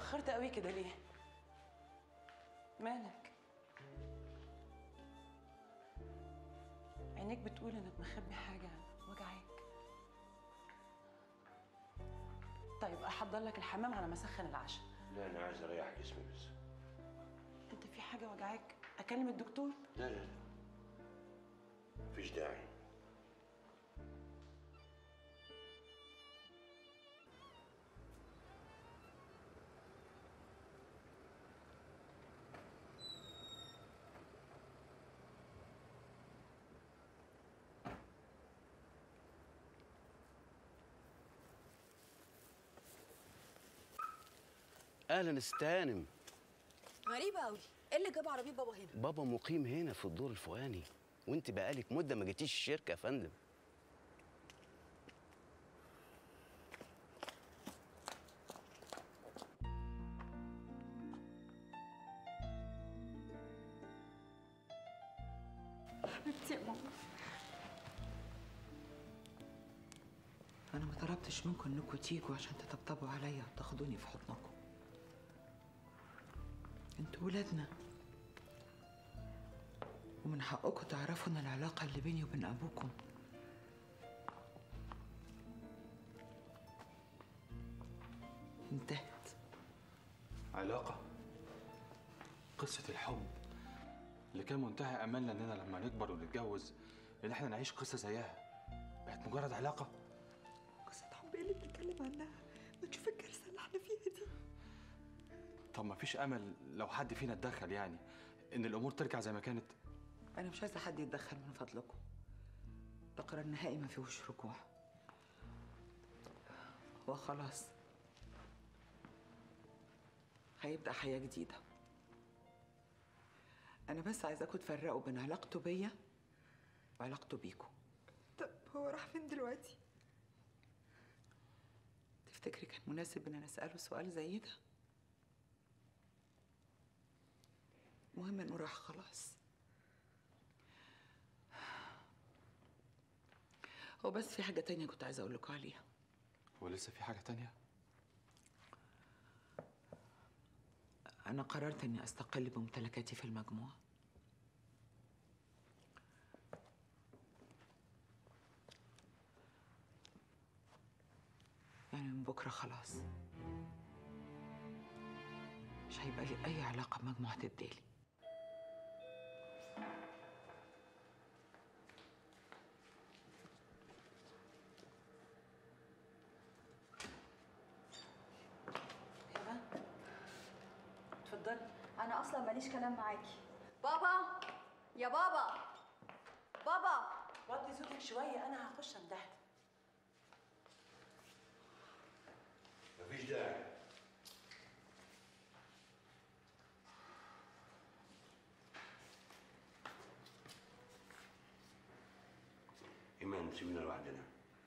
اتأخرت قوي كده ليه؟ مالك؟ عينيك بتقول انك مخبي حاجة وجعاك طيب احضر لك الحمام على ما اسخن العشاء لا انا عايز اريح جسمي بس انت في حاجة وجعاك اكلم الدكتور؟ لا لا لا مفيش داعي اهلا استانم غريبة أوي إيه اللي جاب عربية بابا هنا؟ بابا مقيم هنا في الدور الفوقاني وانت بقالك مده ما جيتيش الشركه يا فندم حبيبتي يا ماما أنا ما طلبتش منكم إنكم تيجوا عشان تطبطبوا عليا وتاخدوني في حضنكم. انتوا ولادنا. ومن حقكم تعرفوا إن العلاقة اللي بيني وبين أبوكم انتهت. علاقة قصة الحب اللي كان منتهى أملنا إننا لما نكبر ونتجوز إن إحنا نعيش قصة زيها بقت مجرد علاقة قصة حب ايه اللي بتتكلم عنها؟ ما تشوف الكارثة اللي احنا فيها دي طب ما فيش أمل لو حد فينا اتدخل يعني إن الأمور ترجع زي ما كانت أنا مش عايزة حد يتدخل من فضلكم. ده قرار نهائي ما فيهوش رجوع. هو خلاص هيبدأ حياة جديدة. أنا بس عايزاكم تفرقوا بين علاقته بيا وعلاقته بيكم. طب هو راح فين دلوقتي؟ تفتكري كان مناسب إن أنا أسأله سؤال زي ده؟ مهم إنه راح خلاص. هو بس في حاجة تانية كنت عايزة أقول لكم عليها. ولسه في حاجة تانية أنا قررت إني أستقل بممتلكاتي في المجموعة. يعني من بكرة خلاص مش هيبقى لي أي علاقة بمجموعة الديلي. هبه اتفضلي أنا أصلا ماليش كلام معاكي بابا يا بابا بابا وطي صوتك شوية أنا هخش أمدحك مفيش داعي إيمان سيبنا لوحدنا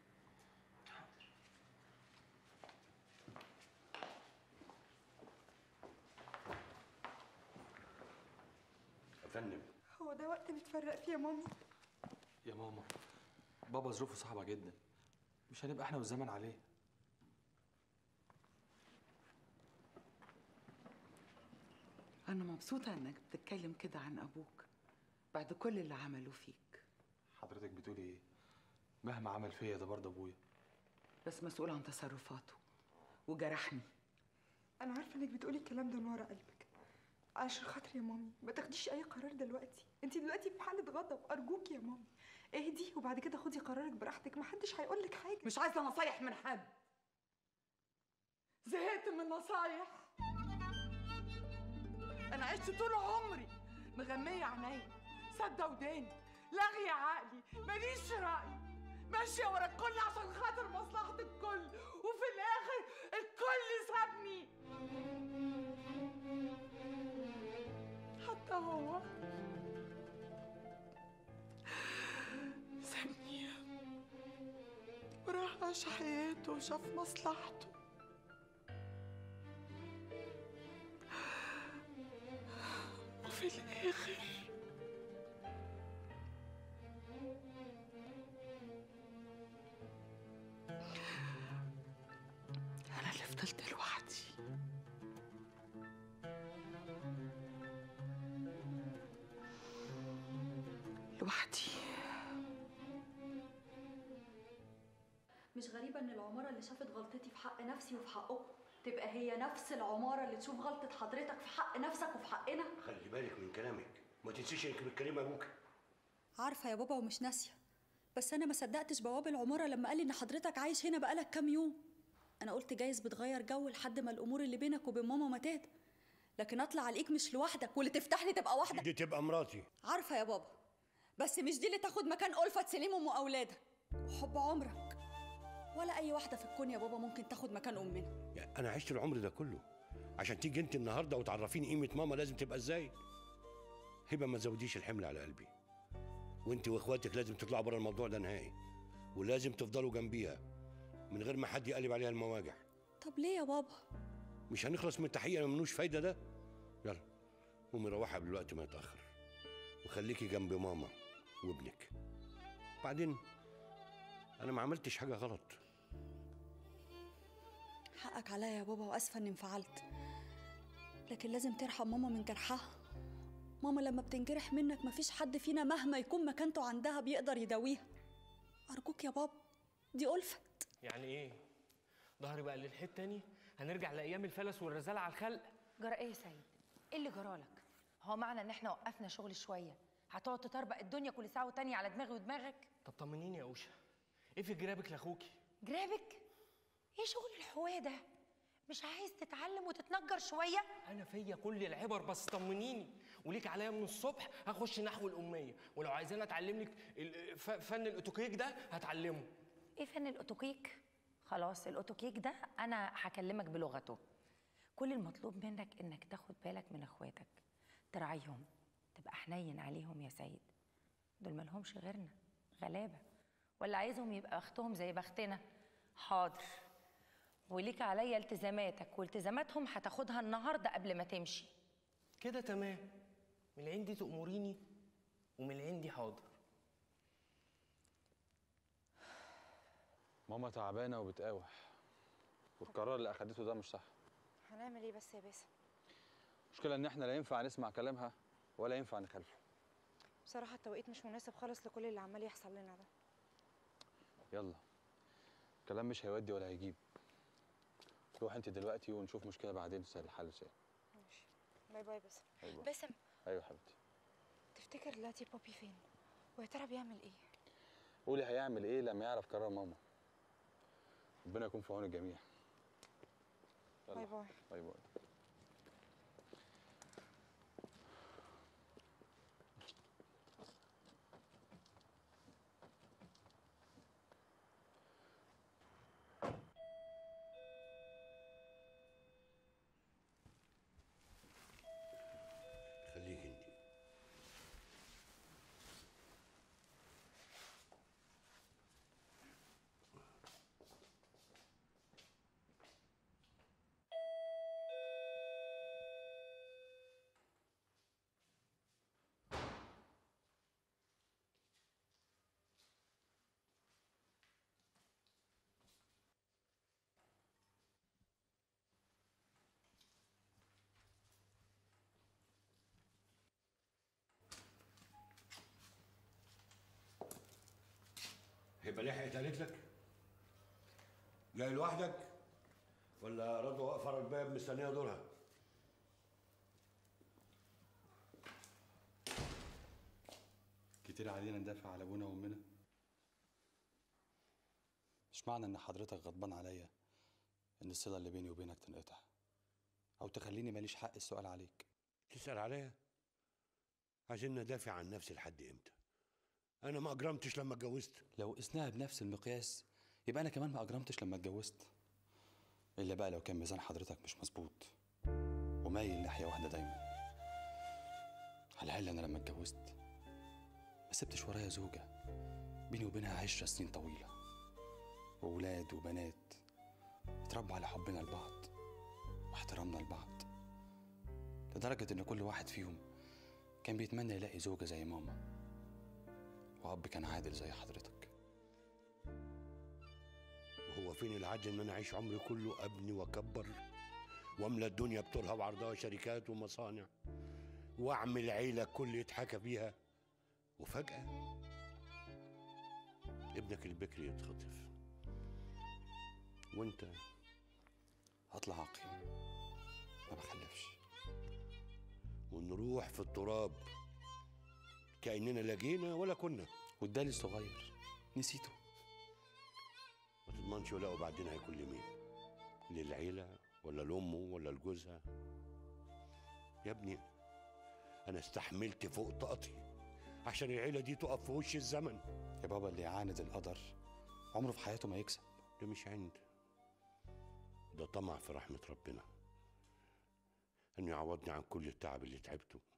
يا فندم هو ده وقت نتفرق فيه يا مامي يا ماما بابا ظروفه صعبة جدا مش هنبقى إحنا والزمن عليه أنا مبسوطة إنك بتتكلم كده عن أبوك بعد كل اللي عمله فيك حضرتك بتقولي إيه مهما عمل فيا ده برضه أبويا بس مسؤول عن تصرفاته وجرحني انا عارفه انك بتقولي الكلام ده من ورا قلبك عشان خاطري يا مامي ما تاخديش اي قرار دلوقتي انت دلوقتي في حاله غضب ارجوك يا مامي اهدي وبعد كده خدي قرارك براحتك محدش هيقول لك حاجه مش عايزة نصايح من حد زهقت من النصايح أنا عشت طول عمري مغمية عينيا سادة وداني لاغية عقلي ماليش رأي ماشية ورا الكل عشان خاطر مصلحة الكل وفي الآخر الكل سابني حتى هو سابني وراح عاش حياته وشاف مصلحته وفي الآخر أنا اللي فضلت لوحدي لوحدي مش غريبة إن العمارة اللي شافت غلطتي في حق نفسي وفي حقكم تبقى هي نفس العمارة اللي تشوف غلطة حضرتك في حق نفسك وفي حقنا خلي بالك من كلامك ما تنسيش انك بتكلمي ابوك عارفة يا بابا ومش ناسية بس أنا ما صدقتش بواب العمارة لما قال لي إن حضرتك عايش هنا بقالك كام يوم أنا قلت جايز بتغير جو لحد ما الأمور اللي بينك وبين ماما ما تهدى لكن أطلع عليك مش لوحدك واللي تفتح لي تبقى وحدك دي تبقى مراتي عارفة يا بابا بس مش دي اللي تاخد مكان ألفة سليم أم أولادها وحب عمرك ولا أي واحدة في الكون يا بابا ممكن تاخد مكان أمنا يعني انا عشت العمر ده كله عشان تيجي انت النهارده وتعرفيني قيمه ماما لازم تبقى ازاي هبه ما تزوديش الحمل على قلبي وانت واخواتك لازم تطلعوا بره الموضوع ده نهائي ولازم تفضلوا جنبيها من غير ما حد يقلب عليها المواجع طب ليه يا بابا مش هنخلص من التحقيق اللي ملوش فايده ده يلا قومي روحي قبل الوقت ما يتاخر وخليكي جنب ماما وابنك بعدين انا ما عملتش حاجه غلط حقك عليا يا بابا واسفه اني انفعلت لكن لازم ترحم ماما من جرحها ماما لما بتنجرح منك مفيش حد فينا مهما يكون مكانته عندها بيقدر يداويها ارجوك يا بابا دي ألفت يعني ايه ظهري بقى للحيط تاني هنرجع لايام الفلس والرزاله على الخلق جرى ايه يا سيد؟ ايه اللي جرالك؟ هو معنى ان احنا وقفنا شغل شويه هتقعد تطربق الدنيا كل ساعه وتانية على دماغي ودماغك؟ طب طمنيني يا اوشا ايه في جرابك لاخوكي جرابك؟ ايه شغل الحواه ده؟ مش عايز تتعلم وتتنجر شويه؟ انا فيا كل العبر بس طمنيني وليك عليا من الصبح هخش نحو الاميه ولو عايزين اتعلم لك ال- ف- فن الاوتوكيك ده هتعلمه ايه فن الاوتوكيك؟ خلاص الاوتوكيك ده انا هكلمك بلغته كل المطلوب منك انك تاخد بالك من اخواتك تراعيهم تبقى حنين عليهم يا سيد دول مالهمش غيرنا غلابه ولا عايزهم يبقى بختهم زي بختنا حاضر وليك عليا التزاماتك والتزاماتهم هتاخدها النهارده قبل ما تمشي كده تمام من عندي تأمريني ومن عندي حاضر ماما تعبانه وبتقاوح والقرار اللي اخدته ده مش صح هنعمل ايه بس يا باسم المشكله ان احنا لا ينفع نسمع كلامها ولا ينفع نخالفه بصراحه التوقيت مش مناسب خالص لكل اللي عمال يحصل لنا ده يلا كلام مش هيودي ولا هيجيب روح انت دلوقتي ونشوف مشكله بعدين تسهل الحل ازاي ماشي باي باي باسم أيوة. باسم ايوه حبيبتي تفتكر دلوقتي بابي فين ويا ترى بيعمل ايه قولي هيعمل ايه لما يعرف قرار ماما ربنا يكون في عون الجميع يلا. باي باي باي باي خليك انت هيبقى لحقت قالت لك جاي لوحدك ولا رضوى واقفه على الباب مستنيه دورها كتير علينا ندافع على ابونا وامنا مش معنى ان حضرتك غضبان عليا ان الصله اللي بيني وبينك تنقطع او تخليني ماليش حق السؤال عليك تسال عليا عايزين ندافع عن نفسي لحد امتى انا ما اجرمتش لما اتجوزت لو قسناها بنفس المقياس يبقى انا كمان ما اجرمتش لما اتجوزت الا بقى لو كان ميزان حضرتك مش مظبوط ومايل ناحيه واحده دايما على الاقل انا لما اتجوزت ما سبتش ورايا زوجه بيني وبينها عشره سنين طويله وولاد وبنات اتربوا على حبنا لبعض واحترامنا لبعض لدرجه ان كل واحد فيهم كان بيتمنى يلاقي زوجه زي ماما وأب كان عادل زي حضرتك وهو فين العدل ان انا اعيش عمري كله ابني واكبر واملى الدنيا بطولها وعرضها شركات ومصانع واعمل عيله كل يتحكى فيها وفجأة ابنك البكري يتخطف وانت هطلع عقيم ما بخلفش ونروح في التراب كأننا لا جينا ولا كنا والدالي الصغير نسيته ما تضمنش ولا وبعدين هيكون لمين للعيلة ولا لأمه ولا لجوزها يا ابني أنا استحملت فوق طاقتي عشان العيلة دي تقف في وش الزمن يا بابا اللي يعاند القدر عمره في حياته ما يكسب ده مش عند ده طمع في رحمة ربنا إنه يعوضني عن كل التعب اللي تعبته